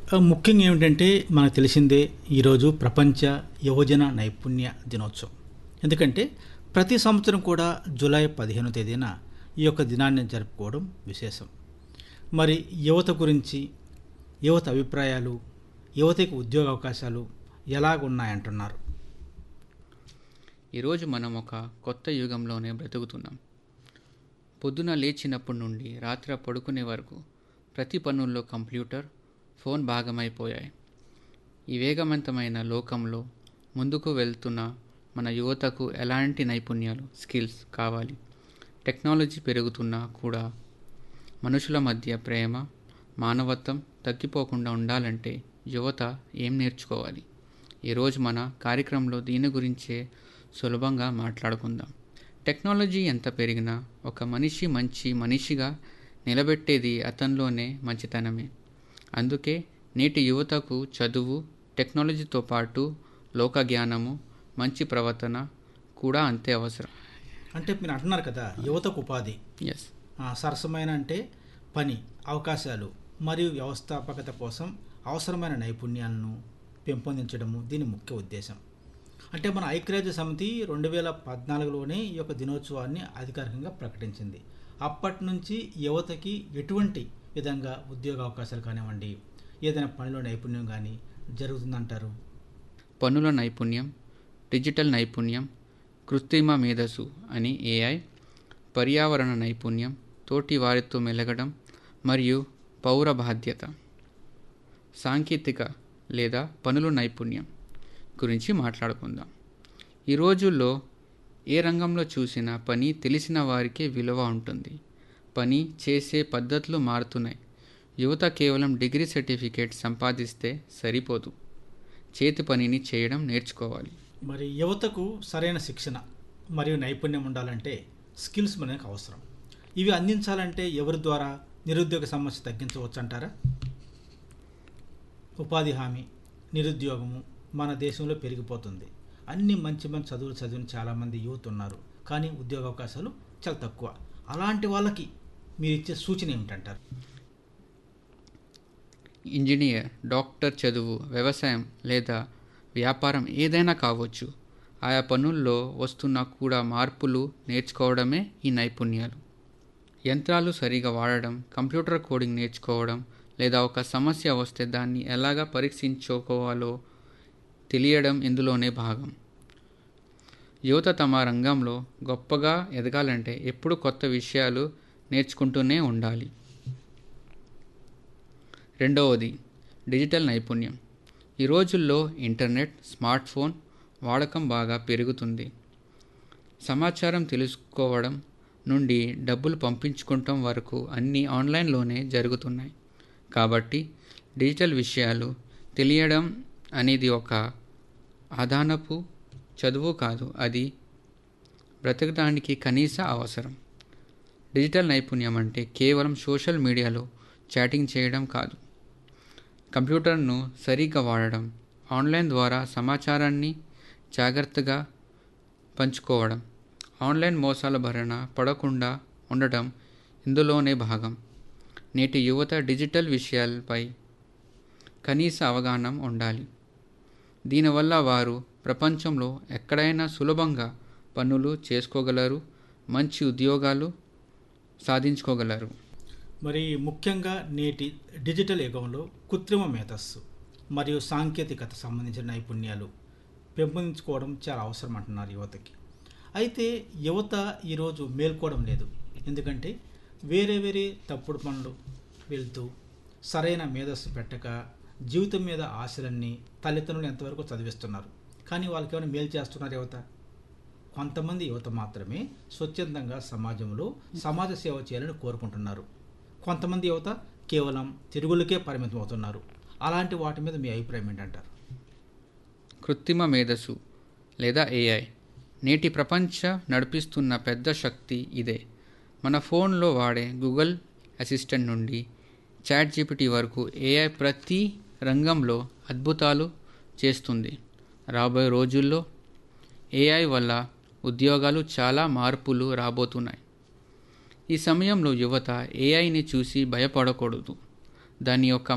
ఆ, ముఖ్యంగా ఏమిటంటే మనకు తెలిసిందే ఈరోజు ప్రపంచ యువజన నైపుణ్య దినోత్సవం ఎందుకంటే ప్రతి సంవత్సరం కూడా జూలై పదిహేనో తేదీన ఈ యొక్క దినాన్ని జరుపుకోవడం విశేషం మరి యువత గురించి యువత అభిప్రాయాలు యువతకు ఉద్యోగ అవకాశాలు ఎలాగున్నాయంటున్నారు ఈరోజు మనం ఒక కొత్త యుగంలోనే బ్రతుకుతున్నాం పొద్దున లేచినప్పటి నుండి రాత్రి పడుకునే వరకు ప్రతి పనుల్లో కంప్యూటర్ ఫోన్ భాగమైపోయాయి ఈ వేగవంతమైన లోకంలో ముందుకు వెళ్తున్న మన యువతకు ఎలాంటి నైపుణ్యాలు స్కిల్స్ కావాలి టెక్నాలజీ పెరుగుతున్నా కూడా మనుషుల మధ్య ప్రేమ మానవత్వం తగ్గిపోకుండా ఉండాలంటే యువత ఏం నేర్చుకోవాలి ఈరోజు మన కార్యక్రమంలో దీని గురించే సులభంగా మాట్లాడుకుందాం టెక్నాలజీ ఎంత పెరిగినా ఒక మనిషి మంచి మనిషిగా నిలబెట్టేది అతనిలోనే మంచితనమే అందుకే నేటి యువతకు చదువు టెక్నాలజీతో పాటు లోక జ్ఞానము మంచి ప్రవర్తన కూడా అంతే అవసరం అంటే మీరు అంటున్నారు కదా యువతకు ఉపాధి ఎస్ ఆ, సరసమైన అంటే పని అవకాశాలు మరియు వ్యవస్థాపకత కోసం అవసరమైన నైపుణ్యాలను పెంపొందించడము దీని ముఖ్య ఉద్దేశం అంటే మన ఐక్యరాజ్య సమితి రెండు వేల పద్నాలుగులోనే ఈ యొక్క దినోత్సవాన్ని అధికారికంగా ప్రకటించింది అప్పటి నుంచి యువతకి ఎటువంటి విధంగా ఉద్యోగ అవకాశాలు కానివ్వండి ఏదైనా పనిలో నైపుణ్యం కానీ జరుగుతుందంటారు పనుల నైపుణ్యం డిజిటల్ నైపుణ్యం కృత్రిమ మేధస్సు అని ఏఐ పర్యావరణ నైపుణ్యం తోటి వారితో మెలగడం మరియు పౌర బాధ్యత సాంకేతిక లేదా పనుల నైపుణ్యం గురించి మాట్లాడుకుందాం ఈ రోజుల్లో ఏ రంగంలో చూసినా పని తెలిసిన వారికే విలువ ఉంటుంది పని చేసే పద్ధతులు మారుతున్నాయి యువత కేవలం డిగ్రీ సర్టిఫికేట్ సంపాదిస్తే సరిపోదు చేతి పనిని చేయడం నేర్చుకోవాలి మరి యువతకు సరైన శిక్షణ మరియు నైపుణ్యం ఉండాలంటే స్కిల్స్ మనకు అవసరం ఇవి అందించాలంటే ఎవరి ద్వారా నిరుద్యోగ సమస్య తగ్గించవచ్చు అంటారా ఉపాధి హామీ నిరుద్యోగము మన దేశంలో పెరిగిపోతుంది అన్ని మంచి మంచి చదువులు చదివిన చాలామంది యూత్ ఉన్నారు కానీ ఉద్యోగ అవకాశాలు చాలా తక్కువ అలాంటి వాళ్ళకి మీరు ఇచ్చే సూచన ఏమిటంటారు ఇంజనీర్ డాక్టర్ చదువు వ్యవసాయం లేదా వ్యాపారం ఏదైనా కావచ్చు ఆయా పనుల్లో వస్తున్న కూడా మార్పులు నేర్చుకోవడమే ఈ నైపుణ్యాలు యంత్రాలు సరిగా వాడడం కంప్యూటర్ కోడింగ్ నేర్చుకోవడం లేదా ఒక సమస్య వస్తే దాన్ని ఎలాగా పరీక్షించుకోవాలో తెలియడం ఇందులోనే భాగం యువత తమ రంగంలో గొప్పగా ఎదగాలంటే ఎప్పుడు కొత్త విషయాలు నేర్చుకుంటూనే ఉండాలి రెండవది డిజిటల్ నైపుణ్యం ఈ రోజుల్లో ఇంటర్నెట్ స్మార్ట్ ఫోన్ వాడకం బాగా పెరుగుతుంది సమాచారం తెలుసుకోవడం నుండి డబ్బులు పంపించుకోవటం వరకు అన్నీ ఆన్లైన్లోనే జరుగుతున్నాయి కాబట్టి డిజిటల్ విషయాలు తెలియడం అనేది ఒక అదనపు చదువు కాదు అది బ్రతకడానికి కనీస అవసరం డిజిటల్ నైపుణ్యం అంటే కేవలం సోషల్ మీడియాలో చాటింగ్ చేయడం కాదు కంప్యూటర్ను సరిగ్గా వాడడం ఆన్లైన్ ద్వారా సమాచారాన్ని జాగ్రత్తగా పంచుకోవడం ఆన్లైన్ మోసాల భరణ పడకుండా ఉండటం ఇందులోనే భాగం నేటి యువత డిజిటల్ విషయాలపై కనీస అవగాహన ఉండాలి దీనివల్ల వారు ప్రపంచంలో ఎక్కడైనా సులభంగా పనులు చేసుకోగలరు మంచి ఉద్యోగాలు సాధించుకోగలరు మరి ముఖ్యంగా నేటి డిజిటల్ యుగంలో కృత్రిమ మేధస్సు మరియు సాంకేతికత సంబంధించిన నైపుణ్యాలు పెంపొందించుకోవడం చాలా అవసరం అంటున్నారు యువతకి అయితే యువత ఈరోజు మేల్కోవడం లేదు ఎందుకంటే వేరే వేరే తప్పుడు పనులు వెళ్తూ సరైన మేధస్సు పెట్టక జీవితం మీద ఆశలన్నీ తల్లిదండ్రులు ఎంతవరకు చదివిస్తున్నారు కానీ వాళ్ళకి ఏమైనా మేలు చేస్తున్నారు యువత కొంతమంది యువత మాత్రమే స్వచ్ఛందంగా సమాజంలో సమాజ సేవ చేయాలని కోరుకుంటున్నారు కొంతమంది యువత కేవలం తిరుగులకే పరిమితం అవుతున్నారు అలాంటి వాటి మీద మీ అభిప్రాయం ఏంటంటారు కృత్రిమ మేధస్సు లేదా ఏఐ నేటి ప్రపంచ నడిపిస్తున్న పెద్ద శక్తి ఇదే మన ఫోన్లో వాడే గూగుల్ అసిస్టెంట్ నుండి చాట్ జీపీటీ వరకు ఏఐ ప్రతి రంగంలో అద్భుతాలు చేస్తుంది రాబోయే రోజుల్లో ఏఐ వల్ల ఉద్యోగాలు చాలా మార్పులు రాబోతున్నాయి ఈ సమయంలో యువత ఏఐని చూసి భయపడకూడదు దాని యొక్క